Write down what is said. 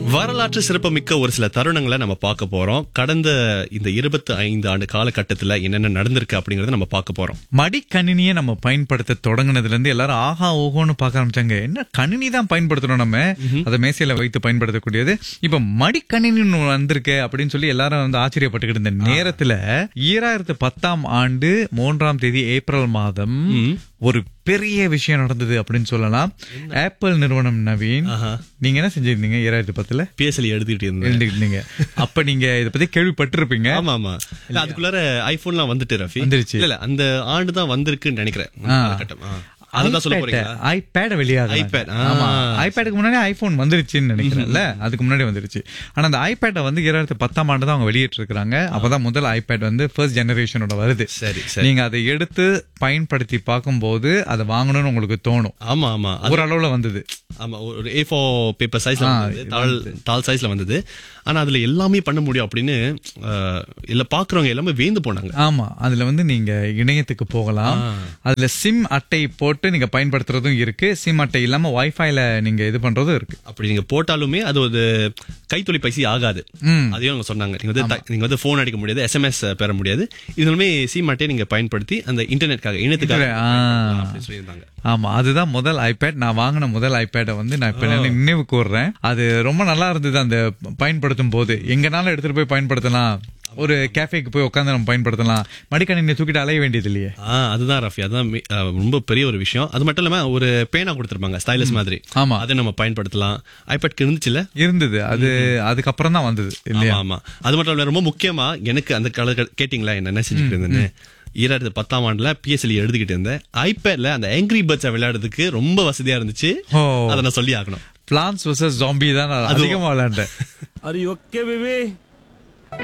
வரலாற்று சிறப்புமிக்க ஒரு சில தருணங்களை நம்ம பார்க்க போறோம் கடந்த இந்த இருபத்தி ஐந்து ஆண்டு காலகட்டத்துல என்னென்ன நடந்திருக்கு அப்படிங்கறத நம்ம பார்க்க போறோம் மடிக்கணினியை நம்ம பயன்படுத்த தொடங்குனதுல இருந்து எல்லாரும் ஆஹா ஓஹோன்னு பார்க்க ஆரம்பிச்சாங்க என்ன கணினி தான் பயன்படுத்துறோம் நம்ம அதை மேசையில வைத்து பயன்படுத்தக்கூடியது இப்ப மடிக்கணினி ஒண்ணு வந்திருக்கு அப்படின்னு சொல்லி எல்லாரும் வந்து ஆச்சரியப்பட்டுக்கிட்டு இருந்த நேரத்துல ஈராயிரத்து பத்தாம் ஆண்டு மூன்றாம் தேதி ஏப்ரல் மாதம் ஒரு பெரிய விஷயம் நடந்தது அப்படின்னு சொல்லலாம் ஆப்பிள் நிறுவனம் நவீன் நீங்க என்ன செஞ்சிருந்தீங்க ஈராயிரத்து பத்துல பிஎஸ்எல் எழுதிட்டு இருந்தேன் எழுதிருந்தீங்க அப்ப நீங்க இத பத்தி கேள்விப்பட்டிருப்பீங்க ஆமா ஆமா இல்ல அதுக்குள்ளார ஐபோன்லாம் வந்துட்டு ரஃபி வந்துருச்சு. இல்ல இல்ல அந்த ஆண்டு தான் வந்திருக்குன்னு நினைக்கிறேன் அந்த காலகட்டம் ஆ. அதுதான் சொல்ல போறீங்களா ஐபேட வெளியாக iPad, ஆ. ஆமா ஐபேடுக்கு முன்னாடி ஐபோன் வந்துருச்சுன்னு நினைக்கிறேன்ல அதுக்கு முன்னாடி வந்துருச்சு ஆனா அந்த ஐபேட வந்து இரண்டாயிரத்தி பத்தாம் ஆண்டு தான் அவங்க வெளியிட்டு இருக்காங்க அப்பதான் முதல் ஐபேட் வந்து ஃபர்ஸ்ட் ஜெனரேஷனோட வருது சரி சரி நீங்க அதை எடுத்து பயன்படுத்தி பார்க்கும்போது அதை வாங்கணும்னு உங்களுக்கு தோணும் ஆமா ஆமா அது- ஓரளவுல வந்தது ஆமா ஒரு ஏ ஃபோர் பேப்பர் சைஸ்ல வந்தது தாள் தாள் சைஸ்ல வந்தது ஆனா அதுல எல்லாமே பண்ண முடியும் அப்படின்னு அஹ், இல்ல பாக்குறவங்க எல்லாமே வேந்து போனாங்க ஆமா அதுல வந்து நீங்க இணையத்துக்கு போகலாம் அதுல சிம் அட்டை போட்டு நீங்க பயன்படுத்துறதும் இருக்கு சிம் அட்டை இல்லாம வைஃபைல நீங்க இது பண்றதும் இருக்கு அப்படி நீங்க போட்டாலுமே அது ஒரு கைத்தொலைபேசி ஆகாது ம். அதையும் அவங்க சொன்னாங்க நீங்க வந்து த- நீங்க வந்து போன் அடிக்க முடியாது எஸ்எம்எஸ் பெற முடியாது இதுவுமே சிம் அட்டையை நீங்க பயன்படுத்தி அந்த இன்டர்நெட்காக இணையத்துக்காக ஆ. பயன்படுத்தலாம் அப்படின்னு சொல்லியிருந்தாங்க ஆமா அதுதான் முதல் ஐபேட் நான் வாங்கின முதல் ஐபேடை வந்து நான் இப்ப நினைவு கூறுறேன் அது ரொம்ப நல்லா இருந்தது அந்த பயன்படுத்தும் போது எங்கனாலும் எடுத்துட்டு போய் பயன்படுத்தலாம் ஒரு கேஃபேக்கு போய் உட்காந்து நம்ம பயன்படுத்தலாம் மடிக்கணினி தூக்கிட்டு அலைய வேண்டியது இல்லையே ஆ அதுதான் ரஃபி அதுதான் மி- அஹ், ரொம்ப பெரிய ஒரு விஷயம் அது மட்டும் இல்லாம ஒரு பேனா கொடுத்திருப்பாங்க ஸ்டைலஸ் மாதிரி ஆமா. அதை நம்ம பயன்படுத்தலாம் ஐபேட்க்கு இருந்துச்சுல்ல இருந்தது அது அதுக்கப்புறம் தான் வந்தது இல்லையா ஆமா ஆமா அது மட்டும் இல்ல ரொம்ப முக்கியமா எனக்கு அந்த கால கேட்டீங்களா என்ன என்ன செஞ்சுட்டு இருந்தேன்னு ஈராயிரத்து பத்தாம் ஆண்டுல பிஎஸ்எல் எழுதிக்கிட்டு இருந்தேன் ஐபேட்ல அந்த ஆங்கிரி பேர்ட்ஸை விளையாடுறதுக்கு ரொம்ப வசதியா இருந்துச்சு ஓ அதை நான் சொல்லி ஆகணும் பிளான்ஸ் வர்சஸ் ஜாம்பி தான் நான் அதிகமா விளையாண்டேன் Are you okay, baby?